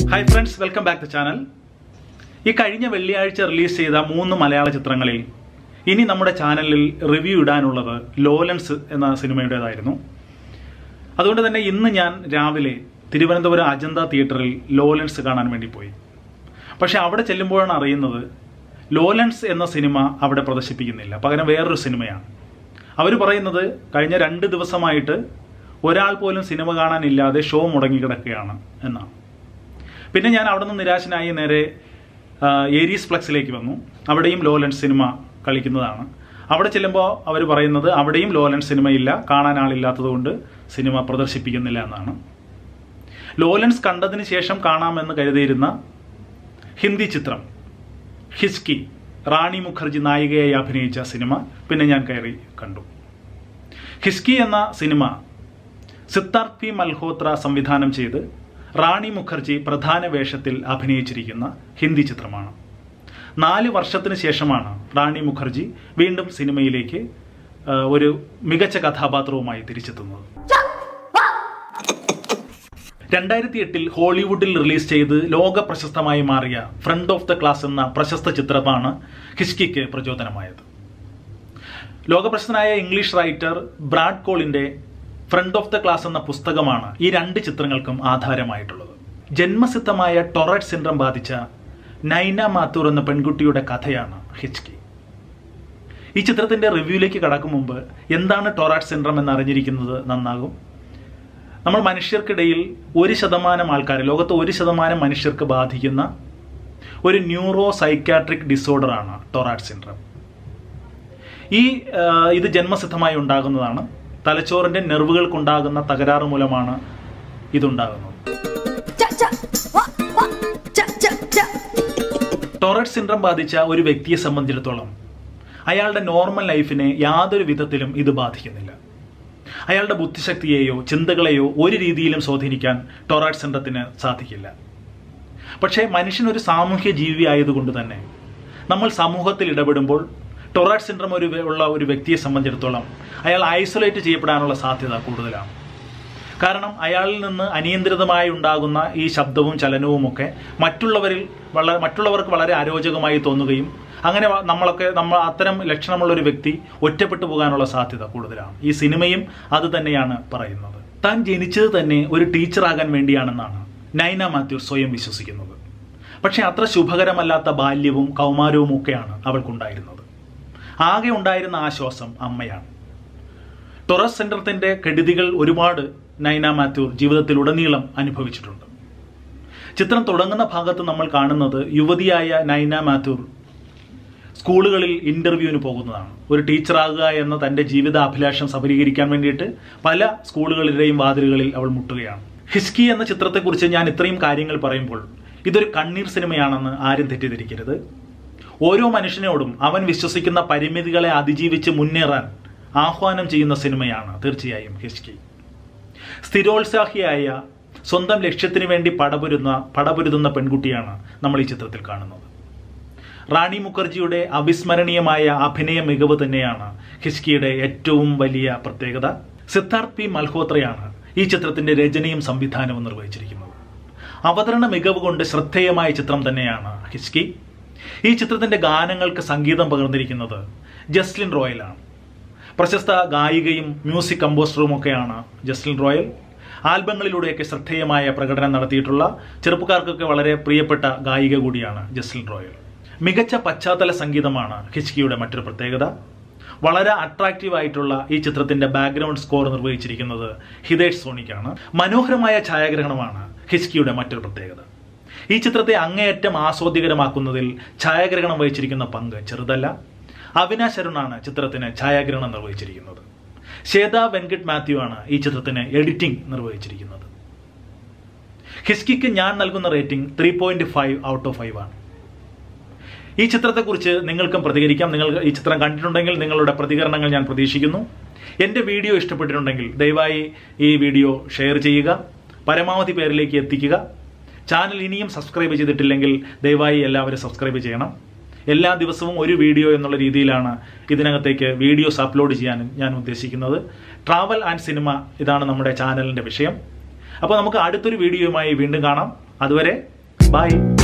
hi friends welcome back to channel ഈ കഴിഞ്ഞ വെള്ളിയാഴ്ച റിലീസ് ചെയ്ത മൂന്ന് മലയാള ചിത്രങ്ങളിൽ ഇനി നമ്മുടെ ചാനലിൽ റിവ്യൂ ഇടാനുള്ളത് ലോലൻസ് എന്ന സിനിമയുടേതായിരുന്നു അതുകൊണ്ട് തന്നെ ഇന്ന് ഞാൻ രാവിലെ തിരുവനന്തപുരം അജന്ത തിയേറ്ററിൽ ലോലൻസ് കാണാൻ വേണ്ടി പോയി പക്ഷെ അവിടെ ചെല്ലുമ്പോഴാണ് അറിയുന്നത് ലോലൻസ് എന്ന സിനിമ അവിടെ പ്രദർശിപ്പിക്കുന്നില്ല പകരം വേറൊരു സിനിമയാണ് അവർ പറയുന്നത് കഴിഞ്ഞ രണ്ട് ദിവസമായിട്ട് ഒരാൾ പോലും സിനിമ കാണാനില്ലാതെ ഷോ മുടങ്ങിക്കിടക്കുകയാണ് എന്നാണ് പിന്നെ ഞാൻ അവിടെ നിന്ന് നിരാശനായി നേരെ ആ, ഏരീസ് ഫ്ലക്സിലേക്ക് വന്നു അവിടെയും ലോലൻസ് സിനിമ കളിക്കുന്നതാണ് അവിടെ ചെല്ലുമ്പോൾ അവർ പറയുന്നത് അവിടെയും ലോലൻസ് സിനിമയില്ല കാണാൻ ആളില്ലാത്തതുകൊണ്ട് സിനിമ പ്രദർശിപ്പിക്കുന്നില്ല എന്നാണ് ലോലൻസ് കണ്ടതിന് ശേഷം കാണാമെന്ന് കരുതിയിരുന്ന ഹിന്ദി ചിത്രം ഹിസ്കി റാണി മുഖർജി നായികയായി അഭിനയിച്ച സിനിമ പിന്നെ ഞാൻ കയറി കണ്ടു ഹിസ്കി എന്ന സിനിമ സിദ്ധാർത്ഥ് പി മൽഹോത്ര സംവിധാനം ചെയ്ത് റാണി മുഖർജി പ്രധാന വേഷത്തിൽ അഭിനയിച്ചിരിക്കുന്ന ഹിന്ദി ചിത്രമാണ് നാല് വർഷത്തിന് ശേഷമാണ് റാണി മുഖർജി വീണ്ടും സിനിമയിലേക്ക് ആ, ഒരു മികച്ച കഥാപാത്രവുമായി തിരിച്ചെത്തുന്നത് രണ്ടായിരത്തി എട്ടിൽ ഹോളിവുഡിൽ റിലീസ് ചെയ്ത് ലോക പ്രശസ്തമായി മാറിയ ഫ്രണ്ട് ഓഫ് ദ ക്ലാസ് എന്ന പ്രശസ്ത ചിത്രമാണ് ഹിസ്കിക്ക് പ്രചോദനമായത് ലോകപ്രശസ്തനായ ഇംഗ്ലീഷ് റൈറ്റർ ബ്രാഡ് കോളിന്റെ ഫ്രണ്ട് ഓഫ് ദ ക്ലാസ് എന്ന പുസ്തകമാണ് ഈ രണ്ട് ചിത്രങ്ങൾക്കും ആധാരമായിട്ടുള്ളത് ജന്മസിദ്ധമായ ടൊററ്റ് സിൻഡ്രം ബാധിച്ച നൈന മാത്തൂർ എന്ന പെൺകുട്ടിയുടെ കഥയാണ് ഹിച്കി ഈ ചിത്രത്തിന്റെ റിവ്യൂയിലേക്ക് കടക്കും മുമ്പ് എന്താണ് ടൊറാറ്റ് സിൻഡ്രം എന്ന് അറിഞ്ഞിരിക്കുന്നത് നന്നാകും നമ്മൾ മനുഷ്യർക്കിടയിൽ ഒരു ശതമാനം ആൾക്കാർ ലോകത്ത് ഒരു ശതമാനം മനുഷ്യർക്ക് ബാധിക്കുന്ന ഒരു ന്യൂറോ സൈക്കാട്രിക് ഡിസോർഡറാണ് ടൊറാറ്റ് സിൻഡ്രം ഈ ആ, ഇത് ജന്മസിദ്ധമായി ഉണ്ടാകുന്നതാണ് തലച്ചോറിന്റെ നെർവുകൾക്കുണ്ടാകുന്ന തകരാറ് മൂലമാണ് ഇതുണ്ടാകുന്നത് cha cha wa wa cha cha cha Tourette syndrome ബാധിച്ച ഒരു വ്യക്തിയെ സംബന്ധിച്ചിടത്തോളം അയാളുടെ നോർമൽ ലൈഫിനെ യാതൊരു വിധത്തിലും ഇത് ബാധിക്കുന്നില്ല അയാളുടെ ബുദ്ധിശക്തിയെയോ ചിന്തകളെയോ ഒരു രീതിയിലും സ്വാധീനിക്കാൻ ടൊറാറ്റ് സിൻഡ്രത്തിന് സാധിക്കില്ല പക്ഷേ മനുഷ്യൻ ഒരു സാമൂഹ്യ ജീവി ആയതുകൊണ്ട് തന്നെ നമ്മൾ സമൂഹത്തിൽ ഇടപെടുമ്പോൾ ടൊറാറ്റ് സിൻഡ്രം ഒരു ഉള്ള ഒരു വ്യക്തിയെ സംബന്ധിച്ചിടത്തോളം അയാൾ ഐസൊലേറ്റ് ചെയ്യപ്പെടാനുള്ള സാധ്യത കൂടുതലാണ് കാരണം അയാളിൽ നിന്ന് അനിയന്ത്രിതമായി ഉണ്ടാകുന്ന ഈ ശബ്ദവും ചലനവും ഒക്കെ മറ്റുള്ളവരിൽ വളരെ മറ്റുള്ളവർക്ക് വളരെ അരോചകമായി തോന്നുകയും അങ്ങനെ വ- നമ്മളൊക്കെ നമ്മൾ അത്തരം ലക്ഷണമുള്ള ഒരു വ്യക്തി ഒറ്റപ്പെട്ടു പോകാനുള്ള സാധ്യത കൂടുതലാണ് ഈ സിനിമയും അത് തന്നെയാണ് പറയുന്നത് താൻ ജനിച്ചത് തന്നെ ഒരു ടീച്ചറാകാൻ വേണ്ടിയാണെന്നാണ് നൈന മാത്യു സ്വയം വിശ്വസിക്കുന്നത് പക്ഷേ അത്ര ശുഭകരമല്ലാത്ത ബാല്യവും കൗമാരവും ഒക്കെയാണ് അവൾക്കുണ്ടായിരുന്നത് ആകെ ഉണ്ടായിരുന്ന ആശ്വാസം അമ്മയാണ് ടൊറസ് സെൻറ്ററത്തിൻ്റെ കെടുതികൾ ഒരുപാട് നൈന മാത്യൂർ ജീവിതത്തിലുടനീളം അനുഭവിച്ചിട്ടുണ്ട് ചിത്രം തുടങ്ങുന്ന ഭാഗത്ത് നമ്മൾ കാണുന്നത് യുവതിയായ നൈന മാത്യൂർ സ്കൂളുകളിൽ ഇന്റർവ്യൂവിന് പോകുന്നതാണ് ഒരു ടീച്ചറാകുക എന്ന തന്റെ ജീവിത അഭിലാഷം സഫലീകരിക്കാൻ വേണ്ടിയിട്ട് പല സ്കൂളുകളിലെയും വാതിലുകളിൽ അവൾ മുട്ടുകയാണ് ഹിസ്കി എന്ന ചിത്രത്തെക്കുറിച്ച് ഞാൻ ഇത്രയും കാര്യങ്ങൾ പറയുമ്പോൾ ഇതൊരു കണ്ണീർ സിനിമയാണെന്ന് ആരും തെറ്റിദ്ധരിക്കരുത് ഓരോ മനുഷ്യനോടും അവൻ വിശ്വസിക്കുന്ന പരിമിതികളെ അതിജീവിച്ച് മുന്നേറാൻ ആഹ്വാനം ചെയ്യുന്ന സിനിമയാണ് തീർച്ചയായും ഹിസ്കി സ്ഥിരോത്സാഹിയായ സ്വന്തം ലക്ഷ്യത്തിന് വേണ്ടി പടപൊരുന്ന പടപൊരുതുന്ന പെൺകുട്ടിയാണ് നമ്മൾ ഈ ചിത്രത്തിൽ കാണുന്നത് റാണി മുഖർജിയുടെ അവിസ്മരണീയമായ അഭിനയ മികവ് തന്നെയാണ് ഹിസ്കിയുടെ ഏറ്റവും വലിയ പ്രത്യേകത സിദ്ധാർത്ഥ് പി മൽഹോത്രയാണ് ഈ ചിത്രത്തിന്റെ രചനയും സംവിധാനവും നിർവഹിച്ചിരിക്കുന്നത് അവതരണ മികവ് കൊണ്ട് ശ്രദ്ധേയമായ ചിത്രം തന്നെയാണ് ഹിസ്കി ഈ ചിത്രത്തിന്റെ ഗാനങ്ങൾക്ക് സംഗീതം പകർന്നിരിക്കുന്നത് ജസ്ലിൻ റോയലാണ് പ്രശസ്ത ഗായികയും മ്യൂസിക് കമ്പോസറും ഒക്കെയാണ് ജസ്ലിൻ റോയൽ ആൽബങ്ങളിലൂടെയൊക്കെ ശ്രദ്ധേയമായ പ്രകടനം നടത്തിയിട്ടുള്ള ചെറുപ്പക്കാർക്കൊക്കെ വളരെ പ്രിയപ്പെട്ട ഗായിക കൂടിയാണ് ജസ്ലിൻ റോയൽ മികച്ച പശ്ചാത്തല സംഗീതമാണ് ഹിച്കിയുടെ മറ്റൊരു പ്രത്യേകത വളരെ അട്രാക്റ്റീവ് ആയിട്ടുള്ള ഈ ചിത്രത്തിന്റെ ബാക്ക്ഗ്രൗണ്ട് സ്കോർ നിർവഹിച്ചിരിക്കുന്നത് ഹിതേഷ് സോണിക്കാണ് മനോഹരമായ ഛായാഗ്രഹണമാണ് ഹിച്കിയുടെ മറ്റൊരു പ്രത്യേകത ഈ ചിത്രത്തെ അങ്ങേയറ്റം ആസ്വാദ്യകരമാക്കുന്നതിൽ ഛായാഗ്രഹണം വഹിച്ചിരിക്കുന്ന പങ്ക് ചെറുതല്ല അവിനാശ് അരുണാണ് ചിത്രത്തിന് ഛായാഗ്രഹണം നിർവഹിച്ചിരിക്കുന്നത് ശ്വേത വെങ്കട്ട് മാത്യു ആണ് ഈ ചിത്രത്തിന് എഡിറ്റിംഗ് നിർവഹിച്ചിരിക്കുന്നത് ഹിസ്കിക്ക് ഞാൻ നൽകുന്ന rating three point five out of five ആണ് ഈ ചിത്രത്തെക്കുറിച്ച് നിങ്ങൾക്കും പ്രതികരിക്കാം നിങ്ങൾ ഈ ചിത്രം കണ്ടിട്ടുണ്ടെങ്കിൽ നിങ്ങളുടെ പ്രതികരണങ്ങൾ ഞാൻ പ്രതീക്ഷിക്കുന്നു എൻ്റെ വീഡിയോ ഇഷ്ടപ്പെട്ടിട്ടുണ്ടെങ്കിൽ ദയവായി ഈ വീഡിയോ ഷെയർ ചെയ്യുക പരമാവധി പേരിലേക്ക് എത്തിക്കുക ചാനൽ ഇനിയും സബ്സ്ക്രൈബ് ചെയ്തിട്ടില്ലെങ്കിൽ ദയവായി എല്ലാവരും സബ്സ്ക്രൈബ് ചെയ്യണം എല്ലാ ദിവസവും ഒരു വീഡിയോ എന്നുള്ള രീതിയിലാണ് ഇതിനകത്തേക്ക് വീഡിയോസ് അപ്ലോഡ് ചെയ്യാൻ ഞാൻ ഉദ്ദേശിക്കുന്നത് ട്രാവൽ ആൻഡ് സിനിമ ഇതാണ് നമ്മുടെ ചാനലിൻ്റെ വിഷയം അപ്പോൾ നമുക്ക് അടുത്തൊരു വീഡിയോയുമായി വീണ്ടും കാണാം അതുവരെ ബൈ